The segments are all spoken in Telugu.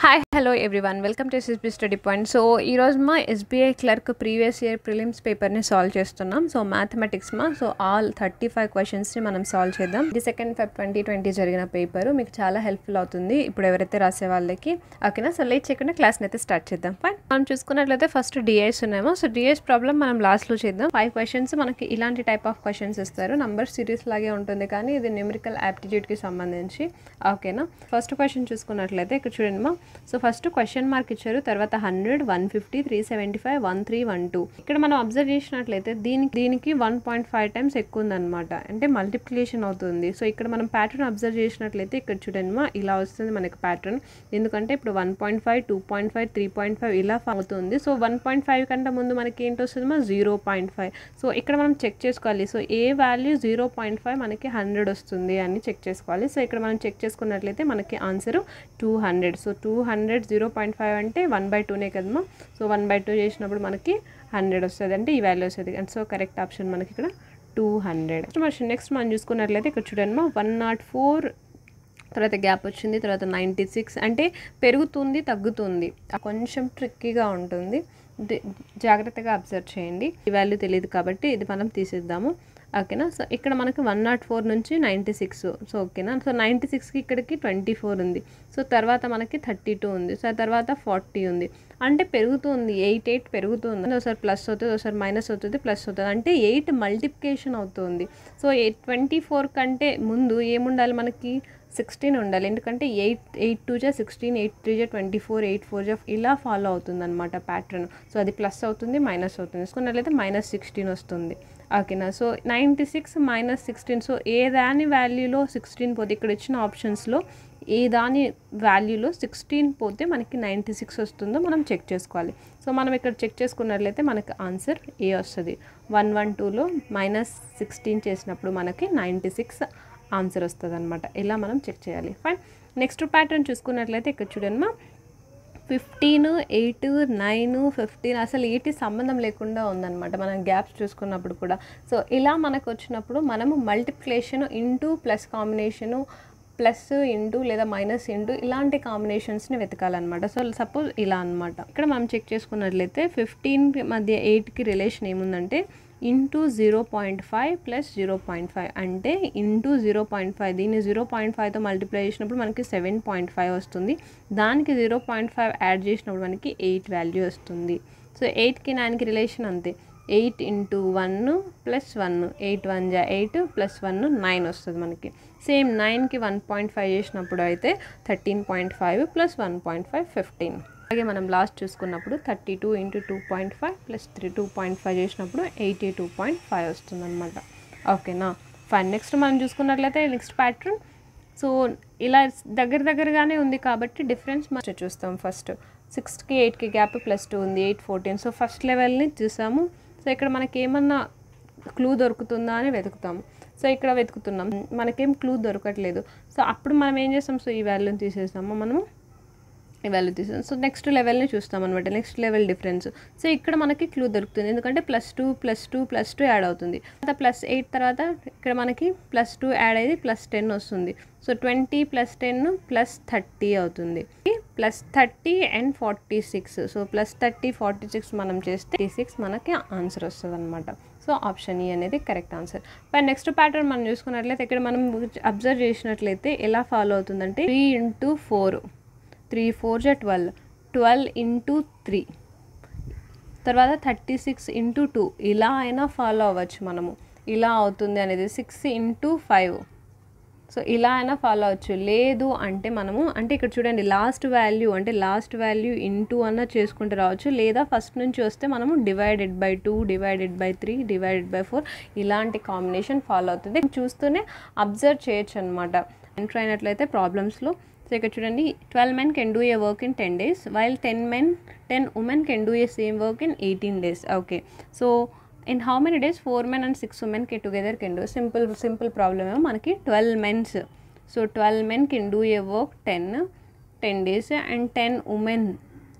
Hi hello everyone welcome to SSB study point so ఈరోజు మా SBI clerk previous year prelims పేపర్ని సాల్వ్ చేస్తున్నాం సో మ్యాథమెటిక్స్ మా సో ఆల్ థర్టీ ఫైవ్ క్వశ్చన్స్ని మనం సాల్వ్ చేద్దాం ఇది సెకండ్ ఫెబ్ ట్వంటీ ట్వంటీ జరిగిన పేపర్ మీకు చాలా హెల్ప్ఫుల్ అవుతుంది ఇప్పుడు ఎవరైతే రాసే వాళ్ళకి ఓకేనా సో లేట్ చేయకుండా క్లాస్ని అయితే స్టార్ట్ చేద్దాం ఫైన్ మనం చూసుకున్నట్లయితే ఫస్ట్ డిఐస్ ఉన్నాయేమో సో డిఐస్ ప్రాబ్లం మనం లాస్ట్లో చేద్దాం ఫైవ్ క్వశ్చన్స్ మనకి ఇలాంటి టైప్ ఆఫ్ క్వశ్చన్స్ ఇస్తారు నంబర్ సిరీస్ లాగే ఉంటుంది కానీ ఇది న్యూమరికల్ యాప్టిట్యూడ్కి సంబంధించి ఓకేనా ఫస్ట్ క్వశ్చన్ చూసుకున్నట్లయితే ఇక్కడ చూడండి మా సో ఫస్ట్ క్వశ్చన్ మార్క్ ఇచ్చారు తర్వాత hundred one fifty three seventy five one three one two ఇక్కడ మనం అబ్జర్వ్ చేసినట్లయితే దీనికి దీనికి వన్ పాయింట్ ఫైవ్ టైమ్స్ ఎక్కువ ఉందన్నమాట అంటే మల్టిప్లికేషన్ అవుతుంది సో ఇక్కడ మనం ప్యాటర్న్ అబ్జర్వ్ చేసినట్లయితే ఇక్కడ చూడండి మా ఇలా వస్తుంది మనకి ప్యాటర్న్ ఎందుకంటే ఇప్పుడు one point five two point five three point five ఇలా అవుతుంది సో వన్ పాయింట్ ఫైవ్ కంటే ముందు మనకి ఏంటి వస్తుంది మా జీరో పాయింట్ ఫైవ్ సో ఇక్కడ మనం చెక్ చేసుకోవాలి so A value zero point five మనకి హండ్రెడ్ వస్తుంది అని చెక్ చేసుకోవాలి సో ఇక్కడ మనం చెక్ చేసుకున్నట్లయితే మనకి answer two hundred so two hundred zero point five అంటే వన్ బై టూనే కదమ్మా సో వన్ బై టూ చేసినప్పుడు మనకి హండ్రెడ్ వస్తుంది అంటే ఈ వాల్యూ వస్తుంది అండ్ సో కరెక్ట్ ఆప్షన్ మనకి ఇక్కడ టూ హండ్రెడ్ నెక్స్ట్ నెక్స్ట్ మనం చూసుకున్నట్లయితే ఇక్కడ చూడండి వన్ నాట్ ఫోర్ తర్వాత గ్యాప్ వచ్చింది తర్వాత నైంటీ సిక్స్ అంటే పెరుగుతుంది తగ్గుతుంది కొంచెం ట్రిక్కీగా ఉంటుంది జాగ్రత్తగా అబ్జర్వ్ చేయండి ఈ వాల్యూ తెలియదు కాబట్టి ఇది మనం తీసేద్దాము ఓకేనా సో ఇక్కడ మనకి వన్ నాట్ ఫోర్ నుంచి నైంటీ సిక్స్ సో ఓకేనా సో నైంటీ సిక్స్కి ఇక్కడికి ట్వంటీ ఫోర్ ఉంది సో తర్వాత మనకి థర్టీ టూ ఉంది సో తర్వాత ఫార్టీ ఉంది అంటే పెరుగుతుంది ఎయిట్ ఎయిట్ పెరుగుతుంది ఒకసారి ప్లస్ అవుతుంది ఒకసారి మైనస్ అవుతుంది ప్లస్ అవుతుంది అంటే ఎయిట్ మల్టిప్లికేషన్ అవుతుంది సో ఎయిట్ ట్వంటీ ఫోర్ కంటే ముందు ఏముండాలి మనకి సిక్స్టీన్ ఉండాలి ఎందుకంటే ఎయిట్ ఎయిట్ టూ జా సిక్స్టీన్ ఎయిట్ త్రీ జా ట్వంటీ ఫోర్ ఎయిట్ ఫోర్ జా ఇలా ఫాలో అవుతుంది అనమాట ప్యాటర్న్ సో అది ప్లస్ అవుతుంది మైనస్ అవుతుంది తీసుకున్నట్లయితే మైనస్ సిక్స్టీన్ వస్తుంది ఓకేనా so ninety six minus sixteen so A దాని వాల్యూలో సిక్స్టీన్ పోతే ఇక్కడ ఇచ్చిన ఆప్షన్స్లో ఏ దాని వాల్యూలో సిక్స్టీన్ పోతే మనకి నైంటీ సిక్స్ వస్తుందో మనం చెక్ చేసుకోవాలి సో మనం ఇక్కడ చెక్ చేసుకున్నట్లయితే మనకి ఆన్సర్ ఏ వస్తుంది వన్ వన్ టూలో మైనస్ సిక్స్టీన్ చేసినప్పుడు మనకి నైంటీ సిక్స్ ఆన్సర్ వస్తుంది అనమాట ఇలా మనం చెక్ చేయాలి ఫైన్ నెక్స్ట్ ప్యాటర్న్ చూసుకున్నట్లయితే ఇక్కడ చూడండి మా ఫిఫ్టీన్ ఎయిట్ నైన్ ఫిఫ్టీన్ అసలు ఏటి సంబంధం లేకుండా ఉందన్నమాట మనం గ్యాప్స్ చూసుకున్నప్పుడు కూడా సో ఇలా మనకు వచ్చినప్పుడు మనము multiplication into plus combination plus into లేదా మైనస్ ఇంటూ ఇలాంటి కాంబినేషన్స్ని వెతకాలన్నమాట సో సపోజ్ ఇలా అనమాట ఇక్కడ మనం చెక్ చేసుకున్నట్లయితే ఫిఫ్టీన్ మధ్య ఎయిట్కి రిలేషన్ ఏముందంటే into zero point five plus zero point five అంటే ఇంటూ జీరో పాయింట్ ఫైవ్ దీన్ని జీరో పాయింట్ ఫైవ్తో మల్టిప్లై చేసినప్పుడు మనకి సెవెన్ పాయింట్ ఫైవ్ వస్తుంది దానికి జీరో పాయింట్ ఫైవ్ యాడ్ చేసినప్పుడు మనకి ఎయిట్ వాల్యూ వస్తుంది సో ఎయిట్కి నైన్కి రిలేషన్ అంతే eight into one plus one eight one జా ఎయిట్ ప్లస్ వన్ నైన్ వస్తుంది మనకి సేమ్ నైన్కి వన్ పాయింట్ ఫైవ్ చేసినప్పుడు అయితే thirteen point five plus one point five fifteen అలాగే మనం లాస్ట్ చూసుకున్నప్పుడు thirty two into two point five plus three two point five చేసినప్పుడు ఎయిటీ టూ పాయింట్ ఫైవ్ వస్తుంది అనమాట ఓకేనా ఫైన్ నెక్స్ట్ మనం చూసుకున్నట్లయితే నెక్స్ట్ ప్యాటర్న్ సో ఇలా దగ్గర దగ్గరగానే ఉంది కాబట్టి డిఫరెన్స్ మనం చూస్తాం ఫస్ట్ సిక్స్కి ఎయిట్కి గ్యాప్ ప్లస్ టూ ఉంది ఎయిట్ ఫోర్టీన్ సో ఫస్ట్ లెవెల్ని చూసాము సో ఇక్కడ మనకి ఏమన్నా క్లూ దొరుకుతుందా అని వెతుకుతాము సో ఇక్కడ వెతుకుతున్నాం మనకేం క్లూ దొరకట్లేదు సో అప్పుడు మనం ఏం చేస్తాం సో ఈ వాల్యూని తీసేస్తాము మనము ఈ వాల్యూ తీసాం సో నెక్స్ట్ లెవెల్ని చూస్తాం అనమాట నెక్స్ట్ లెవెల్ డిఫరెన్స్ సో ఇక్కడ మనకి క్లూ దొరుకుతుంది ఎందుకంటే plus two plus two plus two add అవుతుంది తర్వాత ప్లస్ ఎయిట్ తర్వాత ఇక్కడ మనకి ప్లస్ టూ యాడ్ అయ్యి ప్లస్ టెన్ వస్తుంది so twenty plus ten plus thirty అవుతుంది plus thirty and forty six so plus thirty forty six మనం చేస్తే సిక్స్ మనకి ఆన్సర్ వస్తుంది అనమాట సో ఆప్షన్ ఈ అనేది correct answer but next pattern మనం చూసుకున్నట్లయితే ఇక్కడ మనం అబ్జర్వ్ చేసినట్లయితే ఎలా ఫాలో అవుతుందంటే three into four three four జా ట్వెల్వ్ ట్వెల్వ్ ఇంటూ త్రీ తర్వాత థర్టీ సిక్స్ ఇంటూ టూ ఇలా అయినా ఫాలో అవ్వచ్చు మనము ఇలా అవుతుంది అనేది సిక్స్ ఇంటూ ఫైవ్ సో ఇలా అయినా ఫాలో అవ్వచ్చు లేదు అంటే మనము అంటే ఇక్కడ చూడండి లాస్ట్ వాల్యూ అంటే లాస్ట్ వాల్యూ ఇంటూ అన్న చేసుకుంటూ రావచ్చు లేదా ఫస్ట్ నుంచి వస్తే మనము divided by two divided by three divided by four ఇలాంటి కాంబినేషన్ ఫాలో అవుతుంది చూస్తూనే అబ్జర్వ్ చేయొచ్చు అనమాట ఎంటర్ అయినట్లయితే ప్రాబ్లమ్స్లో సో ఇక్కడ చూడండి twelve men can do a work in ten days while ten men ten women can do a same work in eighteen days okay so in how many days four men and six women can together can do simple simple problem ఏమో మనకి twelve mens so twelve men can do a work ten ten days and ten women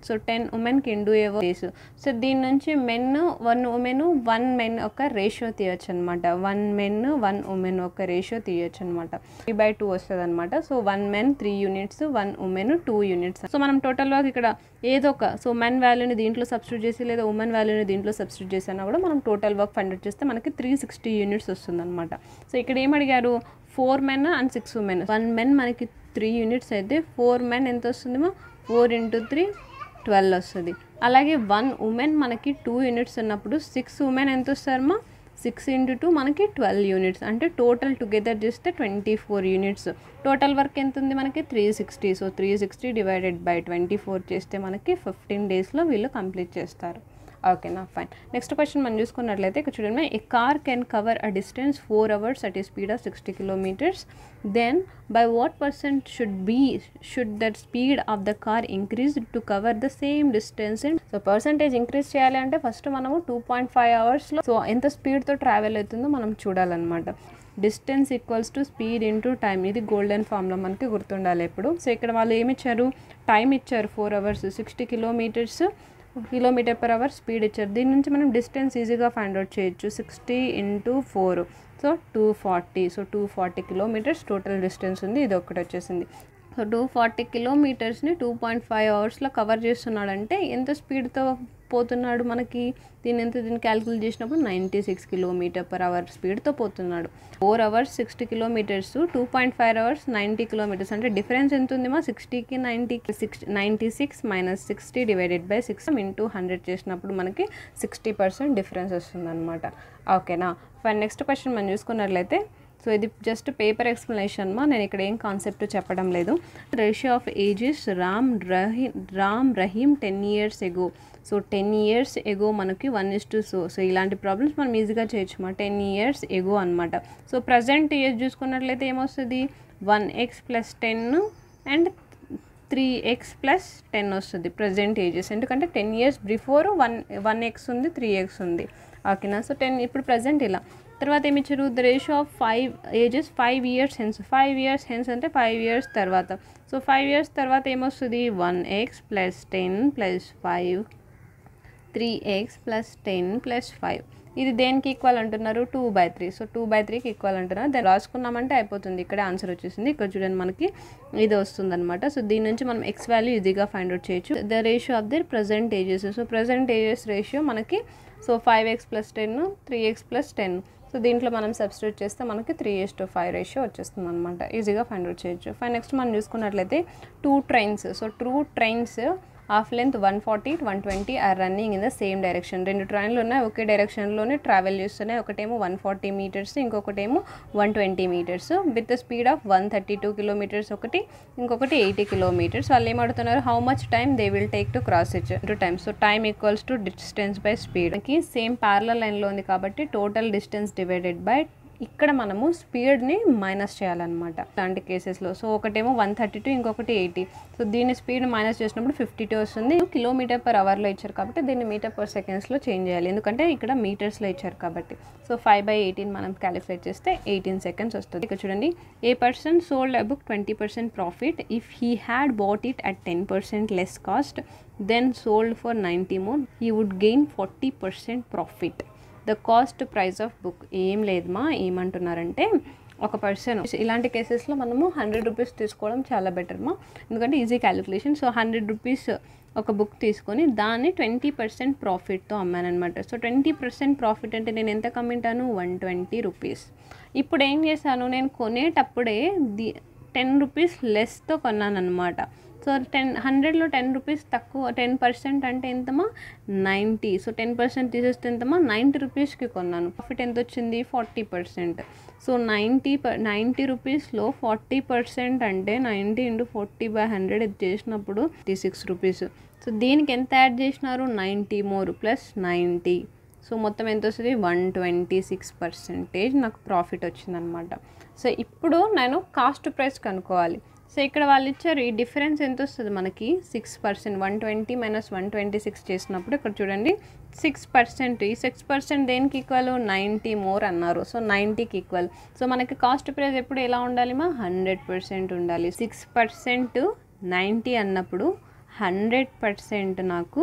so ten women can do a days so దీని నుంచి men one women one men ఒక రేషియో తీయొచ్చు అనమాట వన్ మెన్ వన్ ఉమెన్ ఒక రేషియో తీయొచ్చు అనమాట త్రీ బై టూ వస్తుంది అనమాట so one men three units one women two units so మనం టోటల్ వర్క్ ఇక్కడ ఏదో ఒక సో మెన్ వాల్యూని దీంట్లో సబ్స్టిట్యూట్ చేసి లేదా ఉమెన్ వాల్యూని దీంట్లో సబ్స్టిట్యూట్ చేసినా కూడా మనం టోటల్ వర్క్ ఫైండ్ అవుట్ చేస్తే మనకి త్రీ సిక్స్టీ యూనిట్స్ వస్తుంది అనమాట సో ఇక్కడ ఏం అడిగారు four men and six women one men మనకి త్రీ యూనిట్స్ అయితే ఫోర్ మెన్ ఎంత వస్తుందేమో ఫోర్ ఇంటూ త్రీ ట్వెల్వ్ వస్తుంది అలాగే వన్ ఉమెన్ మనకి టూ యూనిట్స్ ఉన్నప్పుడు సిక్స్ ఉమెన్ ఎంత వస్తారమ్మా సిక్స్ ఇంటూ టూ మనకి ట్వెల్వ్ యూనిట్స్ అంటే టోటల్ టుగెదర్ చేస్తే twenty four units total work ఎంత ఉంది మనకి three sixty so three sixty divided by twenty four చేస్తే మనకి ఫిఫ్టీన్ డేస్లో వీళ్ళు కంప్లీట్ చేస్తారు ఓకేనా ఫైన్ నెక్స్ట్ క్వశ్చన్ మనం చూసుకున్నట్లయితే ఇక్కడ చూడండి a car can cover a distance four hours at a speed of sixty kilometers then by what percent should be should that speed of the car increase to cover the same distance and so percentage increase చేయాలి అంటే ఫస్ట్ మనము టూ పాయింట్ ఫైవ్ అవర్స్లో సో ఎంత స్పీడ్తో ట్రావెల్ అవుతుందో మనం చూడాలన్నమాట distance equals to speed into time ఇది గోల్డెన్ ఫామ్లో మనకి గుర్తుండాలి ఎప్పుడు సో ఇక్కడ వాళ్ళు ఏమి ఇచ్చారు టైం ఇచ్చారు four hours sixty kilometers kilometer per hour speed ఇచ్చారు దీని నుంచి మనం డిస్టెన్స్ ఈజీగా ఫైండ్ అవుట్ చేయొచ్చు sixty into four so two forty so two forty kilometers total distance ఉంది ఇది ఒకటి వచ్చేసింది సో టూ ఫార్టీ కిలోమీటర్స్ని టూ పాయింట్ ఫైవ్ అవర్స్లో కవర్ చేస్తున్నాడంటే ఎంత స్పీడ్తో పోతున్నాడు మనకి దీని ఎంత దీన్ని క్యాలిక్యులేట్ చేసినప్పుడు ninety six kilometer per hour స్పీడ్తో పోతున్నాడు four hours sixty kilometers two point five hours ninety kilometers అంటే డిఫరెన్స్ ఎంత ఉంది మా సిక్స్టీకి నైంటీకి six ninety six minus sixty divided by six into hundred చేసినప్పుడు మనకి సిక్స్టీ పర్సెంట్ డిఫరెన్స్ వస్తుంది అనమాట ఓకేనా ఫైన్ నెక్స్ట్ క్వశ్చన్ మనం చూసుకున్నట్లయితే సో ఇది జస్ట్ పేపర్ ఎక్స్ప్లెనేషన్ మా నేను ఇక్కడ ఏం కాన్సెప్ట్ చెప్పడం లేదు ratio of ages Ram Rahim Ram Rahim ten years ago so ten years ago మనకి one is to so so ఇలాంటి ప్రాబ్లమ్స్ మనం ఈజీగా చేయొచ్చు మా టెన్ ఇయర్స్ ఎగో అనమాట సో ప్రజెంట్ ఇయర్స్ చూసుకున్నట్లయితే ఏమొస్తుంది one X plus ten and three X plus ten వస్తుంది ప్రజెంట్ ఏజెస్ ఎందుకంటే ten years before one one X ఉంది త్రీ ఎక్స్ ఉంది ఓకేనా సో టెన్ ఇప్పుడు ప్రజెంట్ ఇలా తర్వాత ఏమి ఇచ్చారు the ratio of five ages five years hence five years hence అంటే ఫైవ్ ఇయర్స్ తర్వాత సో ఫైవ్ ఇయర్స్ తర్వాత ఏమొస్తుంది one X plus ten plus five three X plus ten plus five ఇది దేనికి ఈక్వల్ అంటున్నారు two by three so two by త్రీకి ఈక్వల్ అంటున్నారు దాన్ని రాసుకున్నామంటే అయిపోతుంది ఇక్కడ ఆన్సర్ వచ్చేసింది ఇక్కడ చూడండి మనకి ఇది వస్తుంది అనమాట సో దీని నుంచి మనం ఎక్స్ వాల్యూ ఈజీగా ఫైండ్ అవుట్ చేయొచ్చు the ratio of their present ages so present ages ratio మనకి so five X plus ten three X plus ten so దీంట్లో మనం సబ్స్టిట్యూట్ చేస్తే మనకి three is to five ratio వచ్చేస్తుంది అనమాట ఈజీగా ఫైండ్ అవుట్ చేయొచ్చు ఫైవ్ నెక్స్ట్ మనం చూసుకున్నట్లయితే two trains so two trains half length one forty one twenty are running in the same direction రెండు ట్రైన్లు ఉన్నాయి ఒకే డైరెక్షన్లోనే ట్రావెల్ చేస్తున్నాయి ఒకటేమో వన్ ఫార్టీ మీటర్స్ ఇంకొకటేమో one twenty meters with the speed of one thirty two kilometers ఒకటి ఇంకొకటి ఎయిటీ కిలోమీటర్స్ వాళ్ళు ఏమడుతున్నారు how much time they will take to cross each to time so time equals to distance by speed కి సేమ్ ప్యారల లైన్లో ఉంది కాబట్టి టోటల్ డిస్టెన్స్ డివైడెడ్ బై ఇక్కడ మనము స్పీడ్ని మైనస్ చేయాలన్నమాట ఇలాంటి కేసెస్లో సో ఒకటేమో వన్ థర్టీ టూ ఇంకొకటి ఎయిటీ సో దీని స్పీడ్ మైనస్ చేసినప్పుడు ఫిఫ్టీ టూ వస్తుంది కిలోమీటర్ పర్ అవర్లో ఇచ్చారు కాబట్టి దీన్ని మీటర్ పర్ సెకండ్స్లో చేంజ్ చేయాలి ఎందుకంటే ఇక్కడ మీటర్స్లో ఇచ్చారు కాబట్టి సో ఫైవ్ బై ఎయిటీన్ మనం క్యాలిక్యులేట్ చేస్తే ఎయిటీన్ సెకండ్స్ వస్తుంది ఇక్కడ చూడండి a person sold a book twenty percent profit if he had bought it at ten percent less cost then sold for ninety more he would gain forty percent profit the cost price of book ఏం లేదు మా ఏమంటున్నారంటే ఒక పర్సన్ ఇలాంటి కేసెస్లో మనము హండ్రెడ్ రూపీస్ తీసుకోవడం చాలా బెటర్ మా ఎందుకంటే easy calculation so hundred rupees ఒక బుక్ తీసుకొని దాన్ని ట్వంటీ పర్సెంట్ ప్రాఫిట్తో అమ్మానమాట సో ట్వంటీ పర్సెంట్ ప్రాఫిట్ అంటే నేను ఎంత కమ్మింటాను వన్ ట్వంటీ రూపీస్ ఇప్పుడు ఏం చేశాను నేను కొనేటప్పుడే ది టెన్ రూపీస్ లెస్తో కొన్నాను అనమాట సో టెన్ హండ్రెడ్లో టెన్ రూపీస్ తక్కువ టెన్ పర్సెంట్ అంటే ఎంతమా నైంటీ సో టెన్ పర్సెంట్ తీసేస్తే ఎంతమా నైంటీ రూపీస్కి కొన్నాను ప్రాఫిట్ ఎంత వచ్చింది forty percent so ninety per ninety రూపీస్లో ఫార్టీ పర్సెంట్ అంటే ninety into forty by hundred ఇది చేసినప్పుడు థర్టీ సిక్స్ రూపీస్ సో దీనికి ఎంత యాడ్ చేసినారు ninety more plus ninety so మొత్తం ఎంత వస్తుంది వన్ ట్వంటీ సిక్స్ పర్సెంటేజ్ నాకు ప్రాఫిట్ వచ్చిందనమాట సో ఇప్పుడు నేను కాస్ట్ ప్రైస్ కనుక్కోవాలి సో ఇక్కడ వాళ్ళు ఇచ్చారు ఈ డిఫరెన్స్ ఎంత వస్తుంది మనకి six percent one twenty minus one twenty six చేసినప్పుడు ఇక్కడ చూడండి సిక్స్ పర్సెంట్ ఈ సిక్స్ పర్సెంట్ దేనికి ఈక్వల్ నైంటీ మోర్ అన్నారు సో నైంటీకి ఈక్వల్ సో మనకి కాస్ట్ ప్రైస్ ఎప్పుడు ఎలా ఉండాలి మా హండ్రెడ్ పర్సెంట్ ఉండాలి సిక్స్ పర్సెంట్ నైంటీ అన్నప్పుడు హండ్రెడ్ పర్సెంట్ నాకు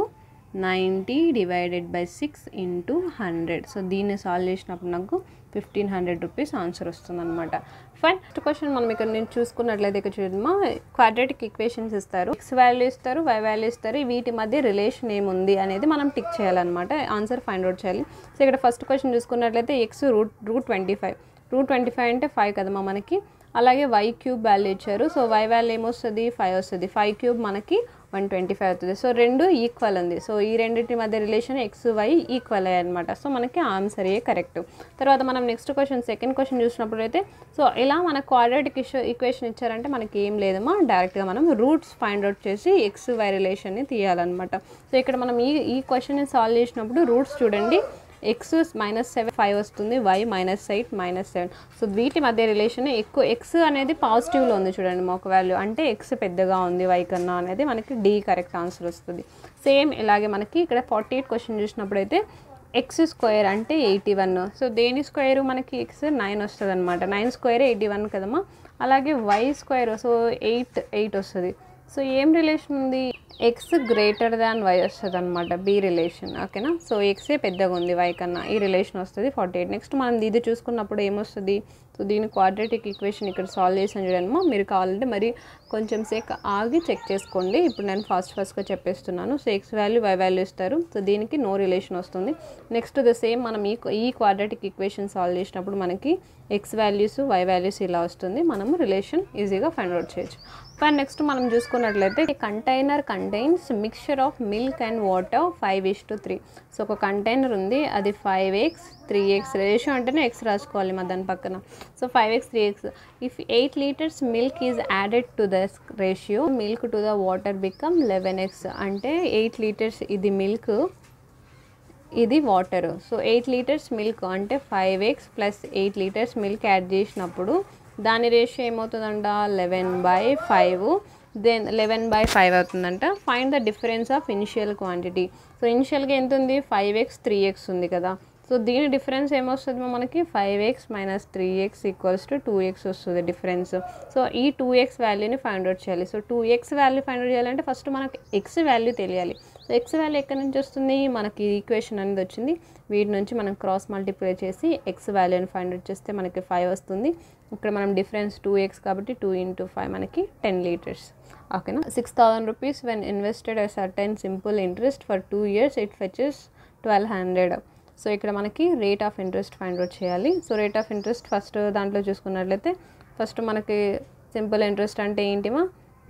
ninety divided by six into hundred so దీన్ని సాల్వ్ చేసినప్పుడు నాకు ఫిఫ్టీన్ హండ్రెడ్ రూపీస్ ఆన్సర్ వస్తుంది అనమాట ఫస్ట్ క్వశ్చన్ మనం ఇక్కడ నేను చూసుకున్నట్లయితే ఇక్కడ చూడమా క్వాడ్రాటిక్ ఈక్వేషన్స్ ఇస్తారు ఎక్స్ వాల్యూ ఇస్తారు వై వాల్యూ ఇస్తారు వీటి మధ్య రిలేషన్ ఏముంది అనేది మనం టిక్ చేయాలన్నమాట ఆన్సర్ ఫైండ్ అవుట్ చేయాలి సో ఇక్కడ ఫస్ట్ క్వశ్చన్ చూసుకున్నట్లయితే X root root twenty five root twenty five అంటే ఫైవ్ కదమ్మా మనకి అలాగే వై క్యూబ్ వాల్యూ ఇచ్చారు సో వై వాల్యూ ఏమొస్తుంది ఫైవ్ వస్తుంది ఫైవ్ క్యూబ్ మనకి వన్ ట్వంటీ ఫైవ్ అవుతుంది సో రెండు ఈక్వల్ ఉంది సో ఈ రెండింటి మధ్య రిలేషన్ ఎక్స్ వై ఈక్వల్ అయ్యాయి అనమాట సో మనకి ఆన్సర్ ఏ కరెక్ట్ తర్వాత మనం నెక్స్ట్ క్వశ్చన్ సెకండ్ క్వశ్చన్ చూసినప్పుడు అయితే సో ఇలా మన క్వాడ్రాటిక్ ఇష్యూ ఈక్వేషన్ ఇచ్చారంటే మనకి ఏం లేదమ్మా డైరెక్ట్గా మనం రూట్స్ ఫైండ్ అవుట్ చేసి ఎక్స్ వై రిలేషన్ని తీయాలన్నమాట సో ఇక్కడ మనం ఈ ఈ క్వశ్చన్ని సాల్వ్ చేసినప్పుడు రూట్స్ చూడండి ఎక్స్ మైనస్ సెవెన్ ఫైవ్ వస్తుంది Y minus eight minus seven so వీటి మధ్య రిలేషన్ ఎక్కువ ఎక్స్ అనేది పాజిటివ్లో ఉంది చూడండి మాకు వాల్యూ అంటే ఎక్స్ పెద్దగా ఉంది వై కన్నా అనేది మనకి డి కరెక్ట్ ఆన్సర్ వస్తుంది సేమ్ ఇలాగే మనకి ఇక్కడ ఫార్టీ ఎయిట్ క్వశ్చన్ చూసినప్పుడు అయితే ఎక్స్ స్క్వేర్ అంటే ఎయిటీ వన్ సో దేని స్క్వేర్ మనకి ఎక్స్ నైన్ వస్తుంది అనమాట నైన్ స్క్వేర్ ఎయిటీ వన్ కదమ్మా అలాగే Y square so eight eight వస్తుంది సో ఏం రిలేషన్ ఉంది ఎక్స్ గ్రేటర్ దాన్ వై వస్తుంది అనమాట బి రిలేషన్ ఓకేనా సో ఎక్సే పెద్దగా ఉంది వై కన్నా ఈ రిలేషన్ వస్తుంది ఫార్టీ ఎయిట్ నెక్స్ట్ మనం ఇది చూసుకున్నప్పుడు ఏమొస్తుంది సో దీని క్వాడ్రాటిక్ ఈక్వేషన్ ఇక్కడ సాల్వ్ చేసాను చూడమ్మా మీరు కావాలంటే మరి కొంచెం సేపు ఆగి చెక్ చేసుకోండి ఇప్పుడు నేను ఫాస్ట్ ఫాస్ట్గా చెప్పేస్తున్నాను so x value y value ఇస్తారు సో దీనికి నో రిలేషన్ వస్తుంది నెక్స్ట్ ద సేమ్ మనం ఈ ఈ క్వాడ్రాటిక్ ఈక్వేషన్ సాల్వ్ చేసినప్పుడు మనకి ఎక్స్ వాల్యూస్ వై వాల్యూస్ ఇలా వస్తుంది మనము రిలేషన్ ఈజీగా ఫైండ్ అవుట్ చేయొచ్చు ఫైన్ నెక్స్ట్ మనం చూసుకున్నట్లయితే container contains mixture of milk and water five is to three so ఒక కంటైనర్ ఉంది అది five x three x ratio అంటేనే ఎక్స్ రాసుకోవాలి మా దాని పక్కన so five x three x if eight liters milk is added to the ratio milk to the water become eleven x అంటే ఎయిట్ లీటర్స్ ఇది మిల్క్ ఇది water so eight liters milk అంటే five X plus eight liters milk add చేసినప్పుడు దాని రేషియో ఏమవుతుందంట eleven by five then eleven by five అవుతుందంట find the difference of initial quantity so ఇనిషియల్గా ఎంత ఉంది ఫైవ్ ఎక్స్ త్రీ ఎక్స్ ఉంది కదా సో దీని డిఫరెన్స్ ఏమొస్తుంది మనకి five x minus three x equals to two x వస్తుంది డిఫరెన్స్ సో ఈ టూ ఎక్స్ వాల్యూని ఫైండ్ అవుట్ చేయాలి so two x value find out చేయాలంటే ఫస్ట్ మనకి ఎక్స్ వాల్యూ తెలియాలి సో ఎక్స్ వాల్యూ ఎక్కడి నుంచి వస్తుంది మనకి ఈక్వేషన్ అనేది వచ్చింది వీటి నుంచి మనం క్రాస్ మల్టిప్లై చేసి ఎక్స్ వాల్యూని ఫైండ్ అవుట్ చేస్తే మనకి ఫైవ్ వస్తుంది ఇక్కడ మనం డిఫరెన్స్ టూ ఎక్స్ కాబట్టి టూ ఇంటూ ఫైవ్ మనకి టెన్ లీటర్స్ ఓకేనా six thousand rupees when invested a certain simple interest for two years it fetches twelve hundred so ఇక్కడ మనకి rate of interest find out చేయాలి so rate of interest first దాంట్లో చూసుకున్నట్లయితే ఫస్ట్ మనకి సింపుల్ ఇంట్రెస్ట్ అంటే ఏంటిమా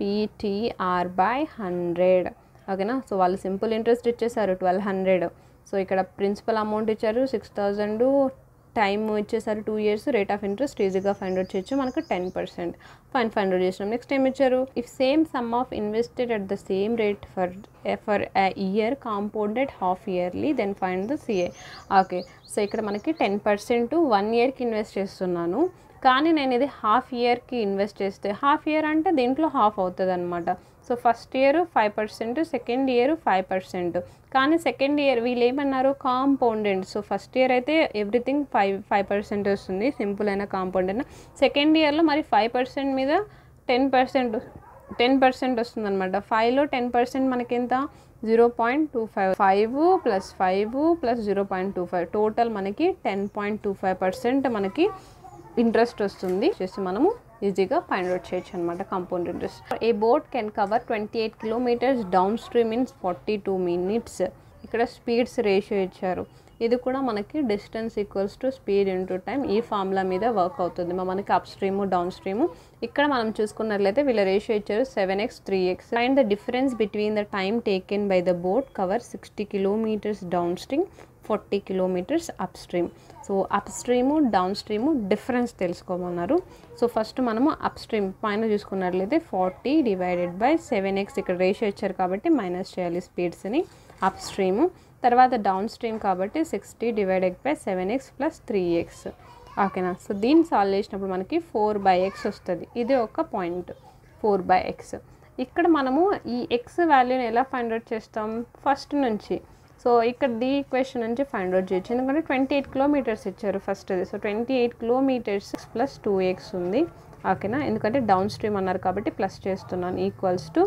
పీటీఆర్ బై హండ్రెడ్ ఓకేనా సో వాళ్ళు సింపుల్ ఇంట్రెస్ట్ ఇచ్చేసారు ట్వెల్వ్ హండ్రెడ్ సో ఇక్కడ ప్రిన్సిపల్ అమౌంట్ ఇచ్చారు సిక్స్ థౌజండ్ టైం ఇచ్చేసారు two years rate of interest ఈజీగా ఫైండ్ అవుట్ చేయొచ్చు మనకు ten percent fine find out చేసినాం నెక్స్ట్ ఏం ఇచ్చారు if same sum of invested at the same rate for for year compounded half yearly then find the CA okay so ఇక్కడ మనకి టెన్ పర్సెంట్ వన్ ఇయర్కి ఇన్వెస్ట్ చేస్తున్నాను కానీ నేను ఇది హాఫ్ ఇయర్కి ఇన్వెస్ట్ చేస్తే హాఫ్ ఇయర్ అంటే దీంట్లో హాఫ్ అవుతుంది అనమాట so first year five percent second year five percent కానీ సెకండ్ ఇయర్ వీళ్ళు ఏమన్నారు కాంపౌండెంట్ సో ఫస్ట్ ఇయర్ అయితే ఎవ్రీథింగ్ ఫైవ్ ఫైవ్ పర్సెంట్ వస్తుంది సింపుల్ అయిన కాంపౌండ్ అయినా సెకండ్ ఇయర్లో మరి ఫైవ్ పర్సెంట్ మీద టెన్ పర్సెంట్ టెన్ పర్సెంట్ వస్తుంది అనమాట ఫైవ్లో టెన్ పర్సెంట్ మనకి ఎంత zero point two five five plus five plus zero point two five total మనకి ten point two five percent మనకి ఇంట్రెస్ట్ వస్తుంది చేసి మనము ఈజీగా ఫైండ్ అవుట్ చేయొచ్చు అనమాట compound interest a boat can cover twenty eight kilometers down stream in forty two minutes ఇక్కడ స్పీడ్స్ రేషియో ఇచ్చారు ఇది కూడా మనకి distance equals to speed into time ఈ ఫార్ములా మీద వర్క్ అవుతుంది మనకి అప్ స్ట్రీమ్ డౌన్ స్ట్రీమ్ ఇక్కడ మనం చూసుకున్నట్లయితే వీళ్ళ రేషియో ఇచ్చారు seven x three x and the difference between the time taken by the boat cover sixty kilometers down stream forty kilometers up stream so up stream down stream difference తెలుసుకోమన్నారు సో ఫస్ట్ మనము అప్ స్ట్రీమ్ పైన చూసుకున్నట్లయితే forty divided by seven x ఇక్కడ రేషియో ఇచ్చారు కాబట్టి మైనస్ చేయాలి స్పీడ్స్ని అప్ స్ట్రీము తర్వాత డౌన్ స్ట్రీమ్ కాబట్టి sixty divided by seven x plus three x ఓకేనా సో దీన్ని సాల్వ్ చేసినప్పుడు మనకి ఫోర్ బై ఎక్స్ వస్తుంది ఇది ఒక పాయింట్ ఫోర్ బై ఎక్స్ ఇక్కడ మనము ఈ ఎక్స్ వాల్యూని ఎలా ఫైండ్ అవుట్ చేస్తాం ఫస్ట్ నుంచి సో ఇక్కడ ది ఈక్వేషన్ నుంచి ఫైండ్ అవుట్ చేయొచ్చు ఎందుకంటే ట్వంటీ ఎయిట్ కిలోమీటర్స్ ఇచ్చారు ఫస్ట్ అది so twenty eight kilometers plus two x ఉంది ఓకేనా ఎందుకంటే డౌన్ స్ట్రీమ్ అన్నారు కాబట్టి ప్లస్ చేస్తున్నాను ఈక్వల్స్ టు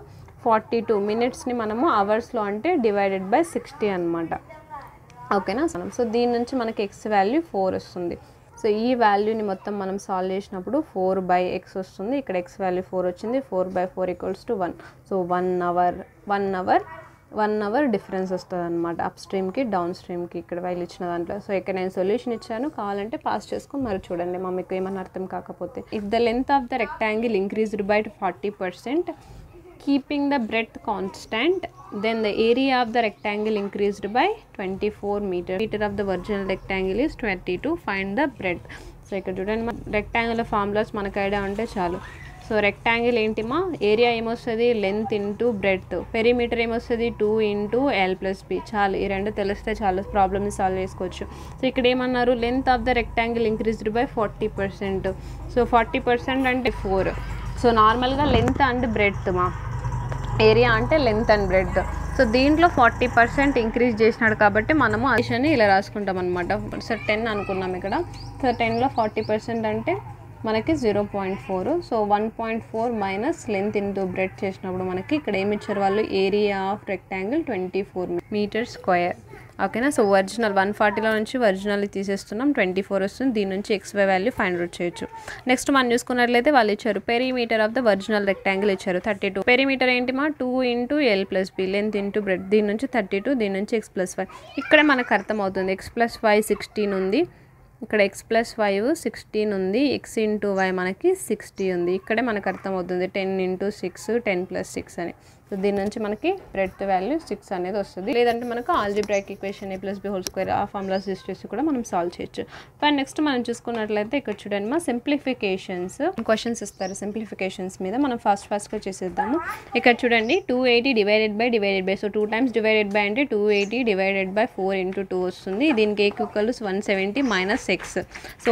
ఫార్టీ టూ మినిట్స్ని మనము అవర్స్లో అంటే డివైడెడ్ బై సిక్స్టీ అనమాట ఓకేనా సో దీని నుంచి మనకి ఎక్స్ వాల్యూ ఫోర్ వస్తుంది సో ఈ వాల్యూని మొత్తం మనం సాల్వ్ చేసినప్పుడు ఫోర్ బై ఎక్స్ వస్తుంది ఇక్కడ ఎక్స్ వాల్యూ ఫోర్ వచ్చింది four by four equals to one so one hour one hour one hour difference వస్తుంది అనమాట అప్ స్ట్రీమ్కి డౌన్ స్ట్రీమ్కి ఇక్కడ వాళ్ళు ఇచ్చిన దాంట్లో సో ఇక్కడ నేను సొల్యూషన్ ఇచ్చాను కావాలంటే పాస్ చేసుకొని మరి చూడండి మా మీకు ఏమైనా అర్థం కాకపోతే if the length of the rectangle increased by forty percent keeping the breadth constant then the area of the rectangle increased by 24 meter meter of the original rectangle is 22 find the breadth so ఇక్కడ చూడండి రెక్టాంగిల్ ఫార్ములాస్ మనకు ఐడియా ఉంటే చాలు సో రెక్టాంగిల్ ఏంటిమా ఏరియా ఏమొస్తుంది లెంత్ ఇంటూ బ్రెడ్త్ పెరిమీటర్ ఏమొస్తుంది two into l plus b చాలు ఈ రెండు తెలిస్తే చాలు ప్రాబ్లమ్ని సాల్వ్ చేసుకోవచ్చు సో ఇక్కడ ఏమన్నారు length of the rectangle increased by forty percent so forty percent అంటే ఫోర్ సో నార్మల్గా లెంత్ అండ్ బ్రెడ్త్ మా ఏరియా అంటే లెంత్ అండ్ బ్రెడ్ సో దీంట్లో ఫార్టీ పర్సెంట్ ఇంక్రీజ్ చేసినాడు కాబట్టి మనము అడిషన్ని ఇలా రాసుకుంటాం అనమాట సో టెన్ అనుకున్నాం ఇక్కడ సో టెన్లో ఫార్టీ పర్సెంట్ అంటే మనకి zero point four so one point four minus length into breadth చేసినప్పుడు మనకి ఇక్కడ ఏమి ఇచ్చారు వాళ్ళు area of rectangle twenty four meter square ఓకేనా సో ఒరిజినల్ వన్ ఫార్టీలో నుంచి ఒరిజినల్ తీసేస్తున్నాం ట్వంటీ ఫోర్ వస్తుంది దీని నుంచి ఎక్స్వై వాల్యూ ఫైండ్ అవుట్ చేయొచ్చు నెక్స్ట్ మనం చూసుకున్నట్లయితే వాళ్ళు ఇచ్చారు perimeter of the original rectangle ఇచ్చారు థర్టీ టూ పెరీమీటర్ ఏంటి మా two into l plus b length into bread దీని నుంచి థర్టీ టూ దీని నుంచి ఎక్స్ ప్లస్ ఫైవ్ ఇక్కడే మనకు అర్థమవుతుంది ఎక్స్ ప్లస్ ఫైవ్ సిక్స్టీన్ ఉంది ఇక్కడ ఎక్స్ ప్లస్ ఫైవ్ సిక్స్టీన్ ఉంది ఎక్స్ ఇంటూ వై మనకి సిక్స్టీ ఉంది ఇక్కడే మనకు అర్థమవుతుంది ten into six ten plus six అని సో దీని నుంచి మనకి బ్రెడ్త్ వాల్యూ సిక్స్ అనేది వస్తుంది లేదంటే మనకు algebraic equation a plus b whole square ఆ ఫార్ములాస్ యూస్ చేసి కూడా మనం సాల్వ్ చేయొచ్చు కానీ నెక్స్ట్ మనం చూసుకున్నట్లయితే ఇక్కడ చూడండి మా సింప్లిఫికేషన్స్ క్వశ్చన్స్ ఇస్తారు సింప్లిఫికేషన్స్ మీద మనం ఫాస్ట్ ఫాస్ట్గా చేసేద్దాము ఇక్కడ చూడండి two eighty divided by divided by so two times divided by అంటే two eighty divided by four into two వస్తుంది దీనికి a equals one seventy minus x so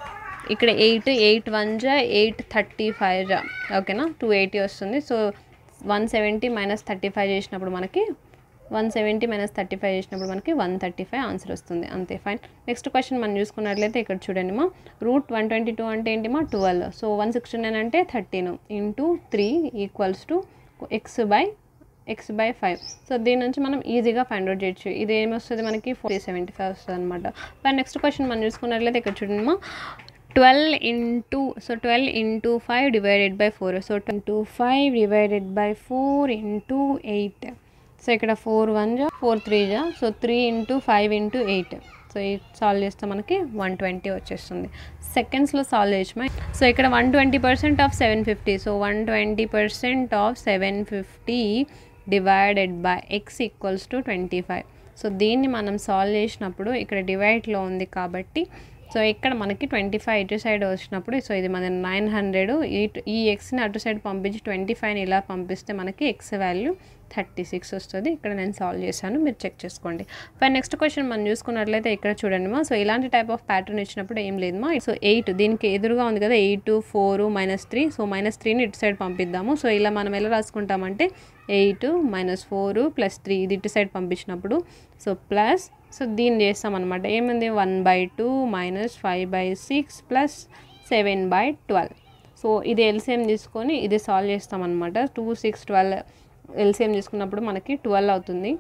ఇక్కడ ఎయిట్ ఎయిట్ వన్ జా ఎయిట్ థర్టీ ఫైవ్ జా ఓకేనా టూ ఎయిటీ వస్తుంది so one seventy minus thirty five చేసినప్పుడు మనకి one seventy minus thirty five చేసినప్పుడు మనకి వన్ థర్టీ ఫైవ్ ఆన్సర్ వస్తుంది అంతే ఫైన్ నెక్స్ట్ క్వశ్చన్ మనం చూసుకున్నట్లయితే ఇక్కడ చూడండి మా రూట్ వన్ ట్వంటీ టూ అంటే ఏంటి మా twelve so one sixty nine అంటే thirteen into three equals to x by x by five so దీని నుంచి మనం ఈజీగా ఫైండ్ అవుట్ చేయొచ్చు ఇది ఏమొస్తుంది మనకి ఫోర్ సెవెంటీ ఫైవ్ వస్తుంది అనమాట కానీ నెక్స్ట్ క్వశ్చన్ మనం చూసుకున్నట్లయితే ఇక్కడ చూడండి మా twelve into so twelve into five divided by four so into five divided by four into eight so ఇక్కడ ఫోర్ వన్ జా ఫోర్ త్రీ జా so three into five into eight so ఇది సాల్వ్ చేస్తే మనకి వన్ ట్వంటీ వచ్చేస్తుంది సెకండ్స్లో సాల్వ్ చేయమా సో ఇక్కడ one twenty percent of seven fifty so one twenty percent of seven fifty divided by x equals to twenty five so దీన్ని మనం సాల్వ్ చేసినప్పుడు ఇక్కడ డివైడ్లో ఉంది కాబట్టి సో ఇక్కడ మనకి ట్వంటీ ఫైవ్ ఇటు సైడ్ వచ్చినప్పుడు సో ఇది మన నైన్ హండ్రెడ్ ఈ ఈ ఎక్స్ని అటు సైడ్ పంపించి ట్వంటీ ఫైవ్ని ఇలా పంపిస్తే మనకి ఎక్స్ వాల్యూ థర్టీ సిక్స్ వస్తుంది ఇక్కడ నేను సాల్వ్ చేశాను మీరు చెక్ చేసుకోండి ఫైన్ నెక్స్ట్ క్వశ్చన్ మనం చూసుకున్నట్లయితే ఇక్కడ చూడండి మా సో ఇలాంటి టైప్ ఆఫ్ ప్యాటర్న్ ఇచ్చినప్పుడు ఏం లేదు మా సో ఎయిట్ దీనికి ఎదురుగా ఉంది కదా eight four minus three so minus త్రీని ఇటు సైడ్ పంపిద్దాము సో ఇలా మనం ఎలా రాసుకుంటామంటే eight minus four plus three ఇది ఇటు సైడ్ పంపించినప్పుడు సో ప్లస్ సో దీన్ని చేస్తామన్నమాట ఏముంది one by two minus five by six plus seven by twelve so ఇది ఎల్సిఎం తీసుకొని ఇది సాల్వ్ చేస్తామన్నమాట టూ సిక్స్ ట్వెల్వ్ ఎల్సిఎం తీసుకున్నప్పుడు మనకి ట్వెల్వ్ అవుతుంది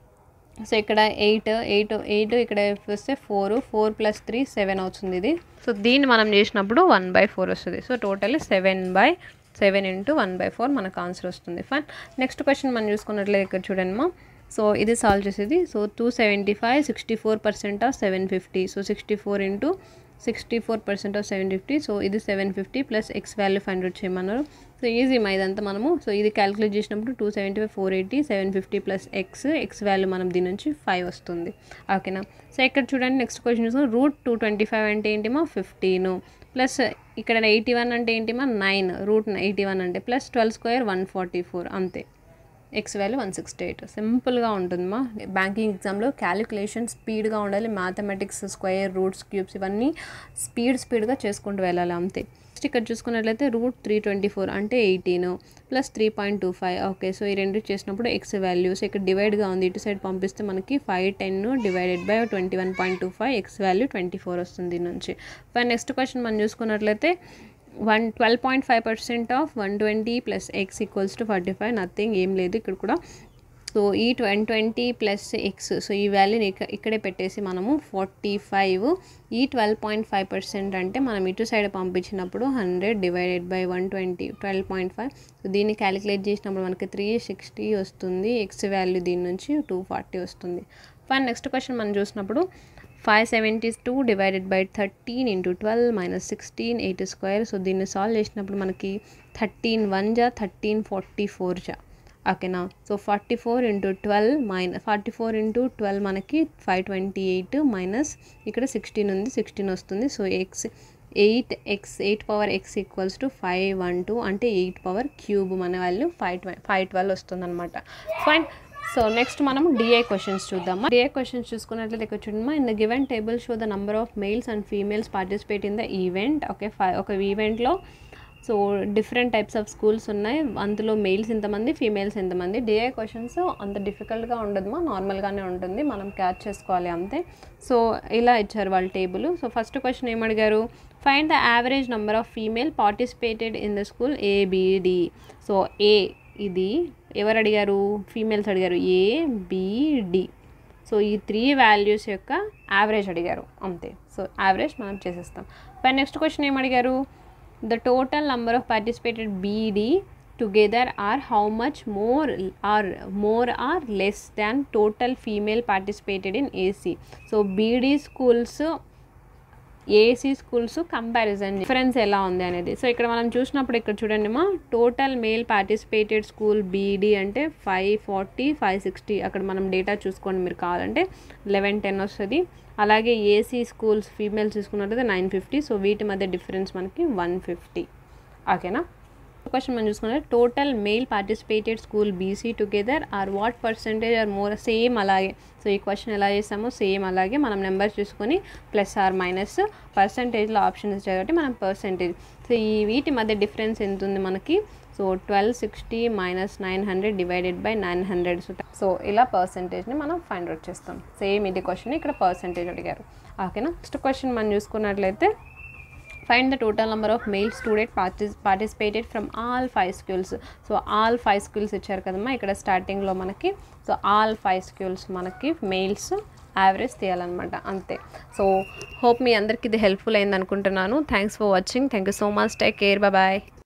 సో ఇక్కడ ఎయిట్ ఎయిట్ ఎయిట్ ఇక్కడ వస్తే four four plus three seven అవుతుంది ఇది సో దీన్ని మనం చేసినప్పుడు వన్ బై ఫోర్ వస్తుంది so total seven by seven into one by four మనకు ఆన్సర్ వస్తుంది ఫైన్ నెక్స్ట్ క్వశ్చన్ మనం చూసుకున్నట్లయితే ఇక్కడ చూడండి మా సో ఇది సాల్వ్ చేసేది so two seventy five sixty four percent of seven fifty so sixty four into sixty four percent of seven fifty so ఇది seven fifty plus x value find out చేయమన్నారు సో ఈజీ మా ఇదంతా మనము సో ఇది క్యాలిక్యులేట్ చేసినప్పుడు two seventy five four eighty seven fifty plus x x value మనం దీని నుంచి ఫైవ్ వస్తుంది ఓకేనా సో ఇక్కడ చూడండి నెక్స్ట్ క్వశ్చన్ చూసుకుని రూట్ టూ ట్వంటీ ఫైవ్ అంటే ఏంటిమా ఫిఫ్టీన్ ప్లస్ ఇక్కడ ఎయిటీ వన్ అంటే ఏంటిమా నైన్ రూట్ ఎయిటీ వన్ అంటే plus twelve square one forty four అంతే x value one sixty eight సింపుల్గా ఉంటుంది మా బ్యాంకింగ్ ఎగ్జామ్లో క్యాలిక్యులేషన్ స్పీడ్గా ఉండాలి మ్యాథమెటిక్స్ స్క్వేర్ రూట్స్ క్యూబ్స్ ఇవన్నీ స్పీడ్ స్పీడ్గా చేసుకుంటూ వెళ్ళాలి అంతే నెక్స్ట్ ఇక్కడ చూసుకున్నట్లయితే రూట్ త్రీ ట్వంటీ ఫోర్ అంటే eighteen plus three point two five okay so ఈ రెండు చేసినప్పుడు ఎక్స్ వాల్యూస్ ఇక్కడ డివైడ్గా ఉంది ఇటు సైడ్ పంపిస్తే మనకి five ten divided by twenty one point two five x value twenty four వస్తుంది దీని నుంచి ఫైవ్ నెక్స్ట్ క్వశ్చన్ మనం చూసుకున్నట్లయితే one twelve point five percent of one twenty plus x equals to forty five nothing ఏం లేదు ఇక్కడ కూడా సో ఈ one twenty plus x so ఈ వాల్యూని ఇక్క ఇక్కడే పెట్టేసి మనము ఫార్టీ ఫైవ్ ఈ ట్వెల్వ్ పాయింట్ ఫైవ్ పర్సెంట్ అంటే మనం ఇటు సైడ్ పంపించినప్పుడు hundred divided by one twenty twelve point five so దీన్ని క్యాలిక్యులేట్ చేసినప్పుడు మనకి త్రీ సిక్స్టీ వస్తుంది ఎక్స్ వాల్యూ దీని నుంచి టూ ఫార్టీ వస్తుంది ఫైన్ నెక్స్ట్ క్వశ్చన్ మనం చూసినప్పుడు five seventy two divided by thirteen into twelve minus sixteen eight square so దీన్ని సాల్వ్ చేసినప్పుడు మనకి థర్టీన్ వన్ జా థర్టీన్ ఫార్టీ ఫోర్ జా ఓకేనా so forty four into twelve minus forty four into twelve మనకి ఫైవ్ ట్వంటీ ఎయిట్ మైనస్ ఇక్కడ సిక్స్టీన్ ఉంది సిక్స్టీన్ వస్తుంది so x eight x eight power x equals to five one two అంటే ఎయిట్ పవర్ క్యూబ్ మన వాల్యూ ఫైవ్ ట్వె ఫైవ్ ట్వెల్వ్ వస్తుంది అనమాట ఫైన్ సో నెక్స్ట్ మనం డిఐ క్వశ్చన్స్ చూద్దామా డిఐ క్వశ్చన్స్ చూసుకున్నట్లయితే ఇక్కడ చూడమ్మా in the given table show the number of males and females participate in the event okay five ఒక ఈవెంట్లో so different types of schools ఉన్నాయి అందులో మెయిల్స్ ఎంతమంది ఫీమేల్స్ ఎంతమంది డిఐ క్వశ్చన్స్ అంత డిఫికల్ట్గా ఉండదు మా నార్మల్గానే ఉంటుంది మనం క్యాచ్ చేసుకోవాలి అంతే సో ఇలా ఇచ్చారు వాళ్ళ టేబుల్ సో ఫస్ట్ క్వశ్చన్ ఏమడిగారు find the average number of female participated in the school ABD so A ఇది ఎవరు అడిగారు ఫీమేల్స్ అడిగారు ఏ బిడి సో ఈ త్రీ వాల్యూస్ యొక్క యావరేజ్ అడిగారు అంతే సో యావరేజ్ మనం చేసేస్తాం పై నెక్స్ట్ క్వశ్చన్ ఏం అడిగారు the total number of participated BD together are how much more are more or less than total female participated in AC. So BD schools AC schools comparison difference ఎలా ఉంది అనేది సో ఇక్కడ మనం చూసినప్పుడు ఇక్కడ చూడండి మా total male participated school BD అంటే ఫైవ్ ఫార్టీ ఫైవ్ సిక్స్టీ అక్కడ మనం డేటా చూసుకోండి మీరు కావాలంటే లెవెన్ టెన్ వస్తుంది అలాగే ఏసీ స్కూల్స్ ఫీమేల్స్ చూసుకున్నట్లయితే నైన్ ఫిఫ్టీ సో వీటి మధ్య డిఫరెన్స్ మనకి వన్ ఫిఫ్టీ ఓకేనా క్వశ్చన్ మనం చూసుకుంటే total male participated school BC together are what percentage are more same అలాగే సో ఈ క్వశ్చన్ ఎలా చేస్తామో సేమ్ అలాగే మనం నెంబర్స్ చూసుకొని ప్లస్ ఆర్ మైనస్ పర్సంటేజ్లో ఆప్షన్ ఇచ్చాయి కాబట్టి మనం పర్సంటేజ్ సో ఈ వీటి మధ్య డిఫరెన్స్ ఎంత ఉంది మనకి so twelve sixty minus nine hundred divided by nine hundred so ఇలా పర్సంటేజ్ని మనం ఫైండ్ అవుట్ చేస్తాం సేమ్ ఇది క్వశ్చన్ ఇక్కడ పర్సంటేజ్ అడిగారు ఓకేనా నెక్స్ట్ క్వశ్చన్ మనం చూసుకున్నట్లయితే find the total number of male student పార్టిస్ participated from all five schools so all five schools ఇచ్చారు కదమ్మా ఇక్కడ స్టార్టింగ్లో మనకి సో ఆల్ ఫైవ్ స్కూల్స్ మనకి మెయిల్స్ యావరేజ్ తీయాలన్నమాట అంతే సో హోప్ మీ అందరికి ఇది హెల్ప్ఫుల్ అయింది అనుకుంటున్నాను thanks for watching thank you so much take care bye